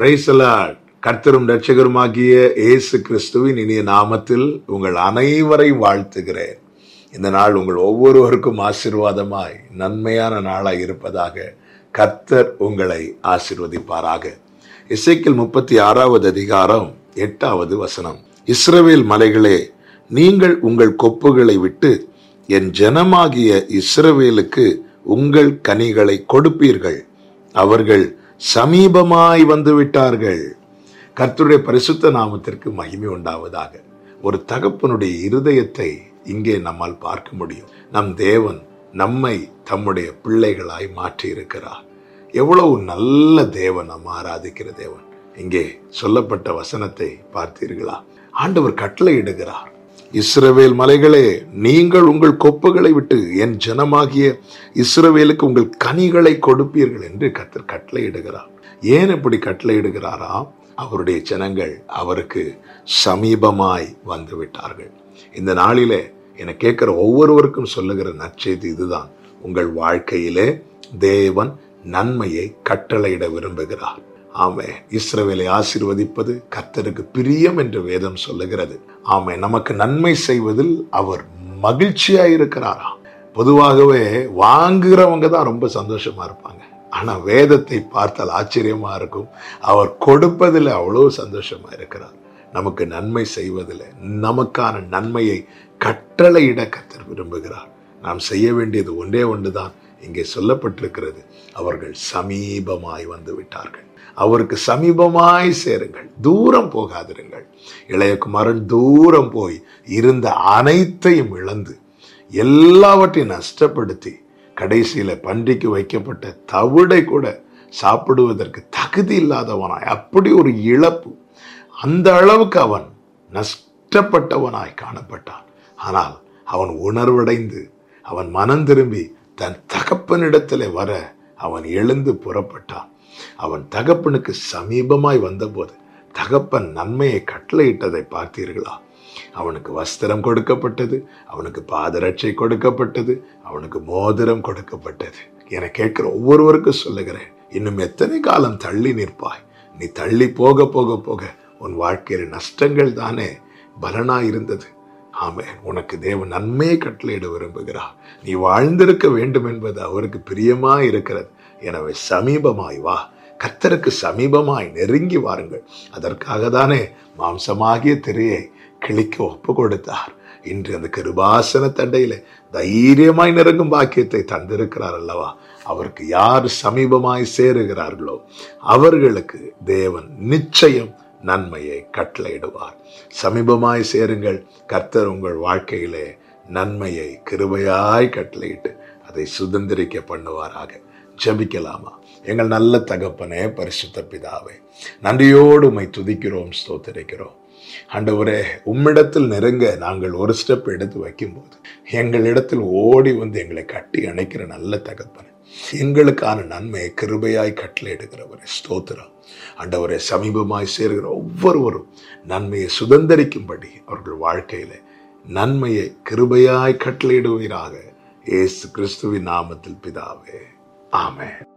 பிரைசலாட் கர்த்தரும் ரட்சகருமாகிய இயேசு கிறிஸ்துவின் இனிய நாமத்தில் உங்கள் அனைவரை வாழ்த்துகிறேன் இந்த நாள் உங்கள் ஒவ்வொருவருக்கும் ஆசீர்வாதமாய் நன்மையான நாளாய் இருப்பதாக கர்த்தர் உங்களை ஆசீர்வதிப்பாராக இசைக்கில் முப்பத்தி ஆறாவது அதிகாரம் எட்டாவது வசனம் இஸ்ரவேல் மலைகளே நீங்கள் உங்கள் கொப்புகளை விட்டு என் ஜனமாகிய இஸ்ரவேலுக்கு உங்கள் கனிகளை கொடுப்பீர்கள் அவர்கள் சமீபமாய் வந்து விட்டார்கள் கர்த்தருடைய பரிசுத்த நாமத்திற்கு மகிமை உண்டாவதாக ஒரு தகப்பனுடைய இருதயத்தை இங்கே நம்மால் பார்க்க முடியும் நம் தேவன் நம்மை தம்முடைய பிள்ளைகளாய் மாற்றி இருக்கிறார் எவ்வளவு நல்ல தேவன் நம்ம ஆராதிக்கிற தேவன் இங்கே சொல்லப்பட்ட வசனத்தை பார்த்தீர்களா ஆண்டவர் கட்டளை இடுகிறார் இஸ்ரவேல் மலைகளே நீங்கள் உங்கள் கொப்புகளை விட்டு என் ஜனமாகிய இஸ்ரவேலுக்கு உங்கள் கனிகளை கொடுப்பீர்கள் என்று கத்தர் கட்டளை இடுகிறார் ஏன் இப்படி கட்டளை இடுகிறாரா அவருடைய ஜனங்கள் அவருக்கு சமீபமாய் வந்து விட்டார்கள் இந்த நாளிலே என கேட்கிற ஒவ்வொருவருக்கும் சொல்லுகிற நற்செய்தி இதுதான் உங்கள் வாழ்க்கையிலே தேவன் நன்மையை கட்டளையிட விரும்புகிறார் ஆமே இஸ்ரவேலை ஆசீர்வதிப்பது கர்த்தருக்கு பிரியம் என்று வேதம் சொல்லுகிறது ஆமே நமக்கு நன்மை செய்வதில் அவர் மகிழ்ச்சியா இருக்கிறாராம் பொதுவாகவே வாங்குறவங்க தான் ரொம்ப சந்தோஷமா இருப்பாங்க ஆனா வேதத்தை பார்த்தால் ஆச்சரியமா இருக்கும் அவர் கொடுப்பதில் அவ்வளவு சந்தோஷமா இருக்கிறார் நமக்கு நன்மை செய்வதில் நமக்கான நன்மையை கட்டளையிட கத்தர் விரும்புகிறார் நாம் செய்ய வேண்டியது ஒன்றே ஒன்றுதான் இங்கே சொல்லப்பட்டிருக்கிறது அவர்கள் சமீபமாய் வந்து விட்டார்கள் அவருக்கு சமீபமாய் சேருங்கள் தூரம் போகாதிருங்கள் இளையகுமாரன் தூரம் போய் இருந்த அனைத்தையும் இழந்து எல்லாவற்றையும் நஷ்டப்படுத்தி கடைசியில பன்றிக்கு வைக்கப்பட்ட தவிடை கூட சாப்பிடுவதற்கு தகுதி இல்லாதவனாய் அப்படி ஒரு இழப்பு அந்த அளவுக்கு அவன் நஷ்டப்பட்டவனாய் காணப்பட்டான் ஆனால் அவன் உணர்வடைந்து அவன் மனம் திரும்பி தன் தகப்பனிடத்தில் வர அவன் எழுந்து புறப்பட்டான் அவன் தகப்பனுக்கு சமீபமாய் வந்தபோது தகப்பன் நன்மையை கட்டளையிட்டதை பார்த்தீர்களா அவனுக்கு வஸ்திரம் கொடுக்கப்பட்டது அவனுக்கு பாதரட்சை கொடுக்கப்பட்டது அவனுக்கு மோதிரம் கொடுக்கப்பட்டது என கேட்கிற ஒவ்வொருவருக்கும் சொல்லுகிறேன் இன்னும் எத்தனை காலம் தள்ளி நிற்பாய் நீ தள்ளி போக போக போக உன் வாழ்க்கையில் நஷ்டங்கள் தானே பலனாய் இருந்தது ஆமே உனக்கு தேவன் நன்மையை கட்டளையிட விரும்புகிறார் நீ வாழ்ந்திருக்க வேண்டும் என்பது அவருக்கு பிரியமா இருக்கிறது எனவே சமீபமாய் வா கத்தருக்கு சமீபமாய் நெருங்கி வாருங்கள் அதற்காக தானே மாம்சமாகிய திரையை கிளிக்க ஒப்பு கொடுத்தார் இன்று அந்த கிருபாசன தண்டையில தைரியமாய் நெருங்கும் பாக்கியத்தை தந்திருக்கிறார் அல்லவா அவருக்கு யார் சமீபமாய் சேருகிறார்களோ அவர்களுக்கு தேவன் நிச்சயம் நன்மையை கட்டளையிடுவார் சமீபமாய் சேருங்கள் கர்த்தர் உங்கள் வாழ்க்கையிலே நன்மையை கிருபையாய் கட்டளையிட்டு அதை சுதந்திரிக்க பண்ணுவாராக ஜபிக்கலாமா எங்கள் நல்ல தகப்பனே பரிசுத்த பிதாவே நன்றியோடு உமை துதிக்கிறோம் ஸ்தோத்தரிக்கிறோம் ஆண்டவரே உம்மிடத்தில் நெருங்க நாங்கள் ஒரு ஸ்டெப் எடுத்து வைக்கும்போது எங்களிடத்தில் ஓடி வந்து எங்களை கட்டி அணைக்கிற நல்ல தகப்பனே எங்களுக்கான நன்மையை கிருபையாய் கட்டளையிடுகிறவரே ஸ்தோத்திரம் ஆண்டவரே சமீபமாய் சேர்கிற ஒவ்வொருவரும் நன்மையை சுதந்திரிக்கும்படி அவர்கள் வாழ்க்கையில நன்மையை கிருபையாய் கட்டளையிடுவீராக இயேசு கிறிஸ்துவின் நாமத்தில் பிதாவே ஆமென்